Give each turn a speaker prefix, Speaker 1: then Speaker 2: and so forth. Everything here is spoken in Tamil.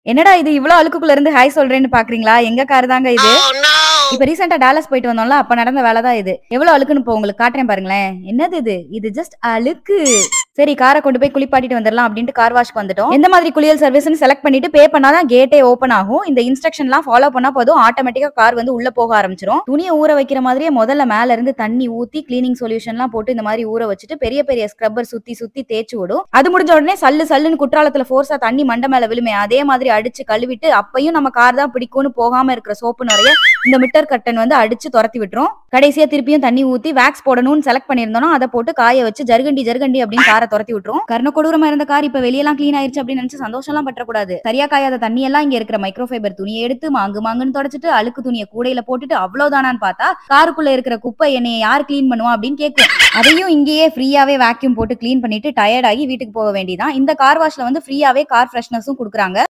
Speaker 1: என்னடா இது இவ்ளோ அழுக்குக்குள்ள இருந்து ஹாய் சொல்றேன்னு பாக்குறீங்களா எங்க கார் தாங்க இது இப்ப ரீசெண்டா டாலஸ் போயிட்டு வந்தோம்ல அப்ப நடந்த வேலை தான் இது எவ்வளவு அழுக்குன்னு இப்போ உங்களுக்கு காட்டுறேன் பாருங்களேன் என்னது இது இது ஜஸ்ட் அழுக்கு சரி காரை கொண்டு போய் குளிப்பாட்டிட்டு வந்துடலாம் அப்படின்ட்டு கார் வாஷ்க்கு வந்துட்டோம் எந்த மாதிரி குளியல் சர்வீஸ்னு செலக்ட் பண்ணிட்டு பே பண்ணாதான் கேட்டே ஓப்பன் ஆகும் இந்த இன்ஸ்ட்ரக்ஷன்லாம் ஃபாலோ பண்ணா போதும் ஆட்டோமேட்டிக்கா கார் வந்து உள்ள போக ஆரம்பிச்சிரும் துணியை ஊற வைக்கிற மாதிரியே முதல்ல மேல இருந்து தண்ணி ஊத்தி கிளீனிங் சொல்யூஷன்லாம் போட்டு இந்த மாதிரி ஊற வச்சுட்டு பெரிய பெரிய ஸ்க்ரப்பர் சுத்தி சுத்தி தேய்ச்சி விடும் அது முடிஞ்ச உடனே சல்லு சல்லுன்னு குற்றாலத்துல ஃபோர்ஸா தண்ணி மண்டை மேல விழுமே அதே மாதிரி அடிச்சு கழுவிட்டு அப்பயும் நம்ம கார் தான் பிடிக்கும்னு போகாம இருக்கிற சோப்பு நிறைய இந்த மிட்டர் கட்டன் வந்து அடிச்சு துரத்தி விட்டுரும் கடைசியா திருப்பியும் தண்ணி ஊத்தி வேக்ஸ் போடணும்னு செலக்ட் பண்ணியிருந்தோம்னா அதை போட்டு காய வச்சு ஜருகண்டி ஜருகண்டி அப்படின்னு காரை துரத்தி விட்டுரும் கர்ண கொடூரமா இருந்த கார் இப்ப வெளியெல்லாம் க்ளீன் ஆயிருச்சு அப்படின்னு நினைச்சு சந்தோஷம்லாம் பற்றக்கூடாது சரியா காயாத தண்ணி எல்லாம் இங்க இருக்கிற மைக்ரோ ஃபைபர் துணியை எடுத்து மாங்கு மாங்குன்னு தொடச்சிட்டு அழுக்கு துணியை கூடையில போட்டுட்டு அவ்வளவுதானான்னு பார்த்தா காருக்குள்ள இருக்கிற குப்பை என்னைய யார் க்ளீன் பண்ணுவா அப்படின்னு கேட்கும் அதையும் இங்கேயே ஃப்ரீயாவே வேக்யூம் போட்டு க்ளீன் பண்ணிட்டு டயர்ட் ஆகி வீட்டுக்கு போக வேண்டியதான் இந்த கார் வாஷ்ல வந்து ஃப்ரீயாவே கார் ஃப்ரெஷ்னஸும் கொடுக்குறாங்க